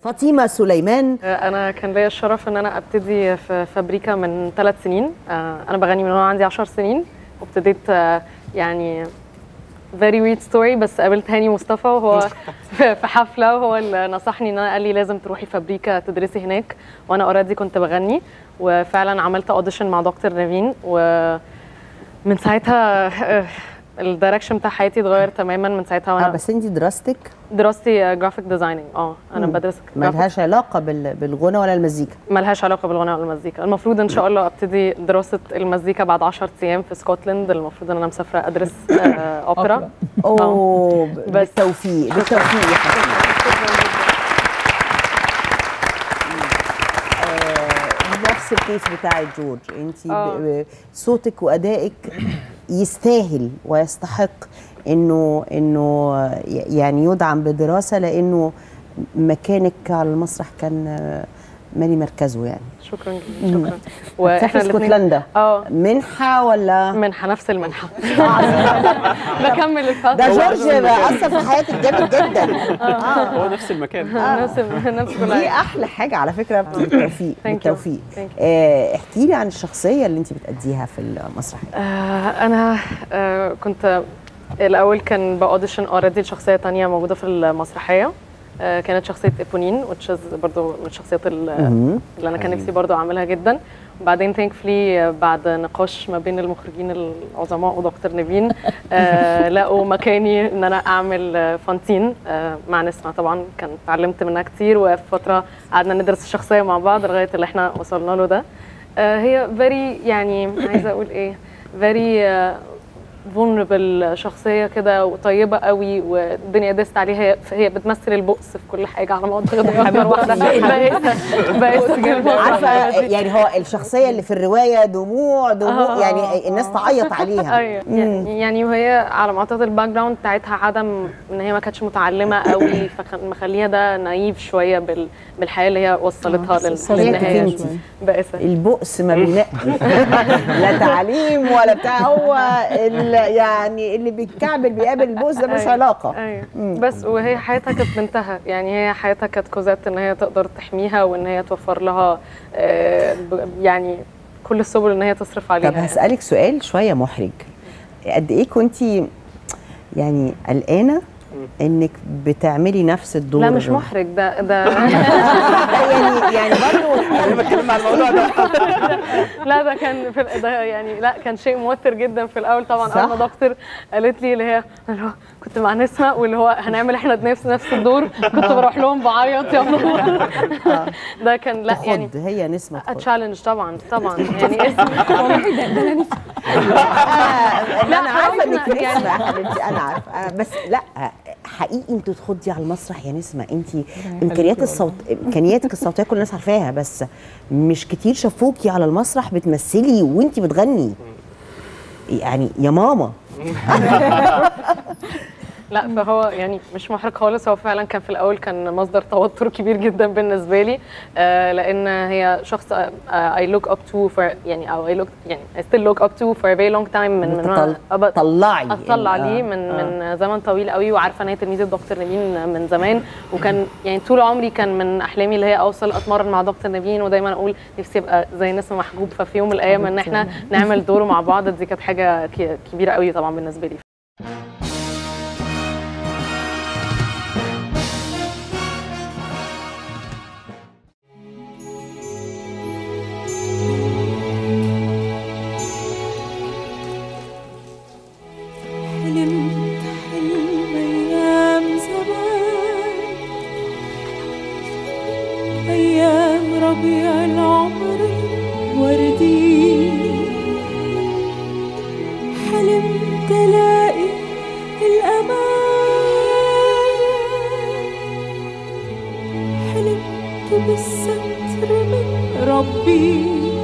فاطمه سليمان انا كان ليا الشرف ان انا ابتدي في فابريكا من ثلاث سنين آه، انا بغني من وانا عندي 10 سنين وابتديت آه، يعني very weird story بس قابلت هاني مصطفى وهو في في حفله وهو اللي نصحني ان انا قال لي لازم تروحي فابريكا تدرسي هناك وانا اوريدي كنت بغني وفعلا عملت اوديشن مع دكتور نيفين ومن ساعتها آه، الدايركشن بتاع حياتي اتغير تماما من ساعتها اه وانا بس انت دراستك دراستي جرافيك ديزايننج اه انا مم. بدرس graphic ملهاش علاقه بال- بالغنى ولا المزيكا ملهاش علاقه بالغناء والمزيكا المفروض ان شاء الله ابتدي دراسه المزيكا بعد 10 ايام في اسكتلند المفروض ان انا مسافره ادرس آه، اوبرا اوه ب- بس. بالتوفيق بالتوفيق يا فاطمه آه، نفس الكيس بتاع جورج انت آه. صوتك وادائك يستاهل ويستحق انه انه ي- يعني يدعم بدراسه لانه مكانك على المسرح كان آه، مالي مركزه يعني شكرا جدا شكرا هتسافري اسكتلندا اه منحه ولا منحه نفس المنحه بكمل الفتره ده جورج بقى اثر في حياتك جامد جدا هو نفس المكان نفس نفس كل دي حاجه احلى حاجه على فكره بالتوفيق Thank you. بالتوفيق Thank you. آه، احكي لي عن الشخصيه اللي انت بتأديها في المسرحيه آه، انا آه، كنت الاول كان باوديشن اوريدي لشخصيه تانية موجوده في المسرحيه آه، كانت شخصيه ايبونين which is برضو من الشخصيات ال- مهم. اللي انا كان نفسي برضو اعملها جدا وبعدين ثانكفلي بعد نقاش ما بين المخرجين العظماء ودكتور نيفين آه لقوا مكاني ان انا اعمل آه، فانتين آه مع نسمة طبعا كان اتعلمت منها كتير وفي فتره قعدنا ندرس الشخصيه مع بعض لغايه اللي احنا وصلنا له ده آه هي فيري يعني عايزه اقول ايه فيري فولنربل شخصيه كده وطيبه قوي والدنيا دست عليها هي هي بتمثل البؤس في كل حاجه على ما اعتقد حاجه واحده بقيت بقيت عارفه يعني هو الشخصيه اللي في الروايه دموع دموع آه، يعني الناس تعيط عليها ايوه يعني يعني وهي على ما اعتقد الباك جراوند بتاعتها عدم ان هي ما كانتش متعلمه قوي فمخليها ده نايف شويه بال بالحياه اللي هي وصلتها لل- صديقتك للنهايه انت بائسه البؤس ما بينقي لا تعليم ولا بتاع هو ال- يعني اللي بيتكعبل بيقابل البؤس ده مش أيوة. علاقه ايوه بس وهي حياتها كانت بنتها يعني هي حياتها كانت كوزات ان هي تقدر تحميها وان هي توفر لها آه، ب- يعني كل السبل ان هي تصرف عليها طب هسألك سؤال شوية محرج قد ايه كنتي يعني قلقانة انك بتعملي نفس الدور لا مش محرج ده ده يعني يعني برضه انا بتكلم عن الموضوع ده لا ده كان في ال- ده يعني لا كان شيء موتر جدا في الاول طبعا صح. اول ما دكتور قالت لي اللي هي اللي هو كنت مع نسمه واللي هو هنعمل احنا نفس نفس الدور كنت بروح لهم بعيط يا نور ده كان لا يعني تخض هي نسمة تخض تشالنج طبعا طبعا يعني اسم آه، لا، انا عارفة انك حضرتك يعني- نسمة يا حبيبتي انا عارفة آه، بس لا حقيقي انت تخضي على المسرح يا نسمة انت امكانيات الصوت امكانياتك الصوتية كل الناس عارفاها بس مش كتير شافوكي على المسرح بتمثلي وانت بتغني يعني يا ماما لا فهو يعني مش محرج خالص هو فعلا كان في الاول كان مصدر توتر كبير جدا بالنسبه لي آه لان هي شخص اي لوك اب تو فور يعني او اي لوك يعني I still look up to for a very long time من من بتطل- وأنا- أب- طلعي اطلع ال- عليه آه، من آه. من زمن طويل قوي وعارفه ان هي تلميذه دكتور نبيل من زمان وكان يعني طول عمري كان من احلامي اللي هي اوصل اتمرن مع دكتور نبيل ودايما اقول نفسي ابقى زي ناس محجوب ففي يوم من الايام ان احنا نعمل دور مع بعض دي كانت حاجه ك- كبيره قوي طبعا بالنسبه لي حلمت حلم أيام زمان أيام ربيع العمر الوردي حلمت ألاقي الأمان حلمت بالستر من ربي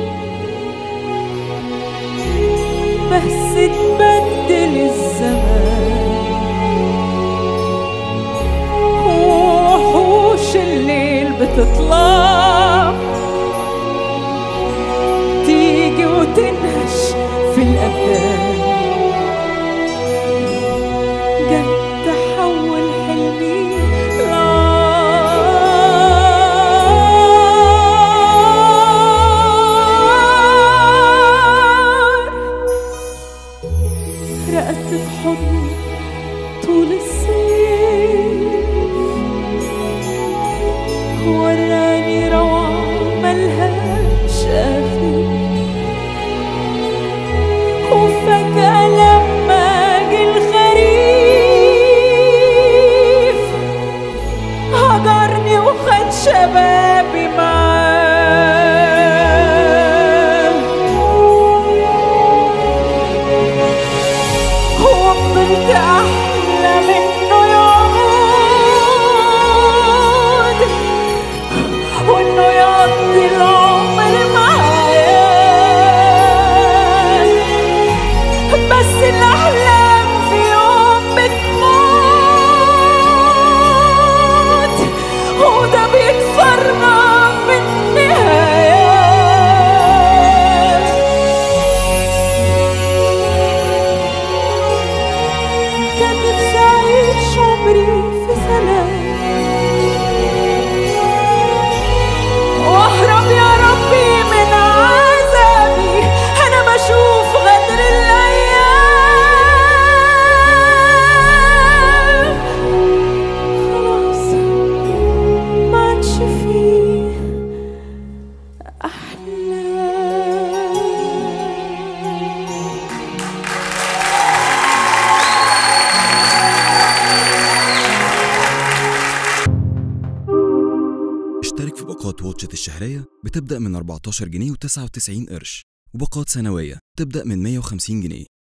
بس اتبدل الزمان وحوش الليل بتطلع تيجي وتنهش في الأبدان جت تحول حلمي لعار القسط الشهرية بتبدأ من 14 جنيه و99 قرش وباقات سنوية تبدأ من 150 جنيه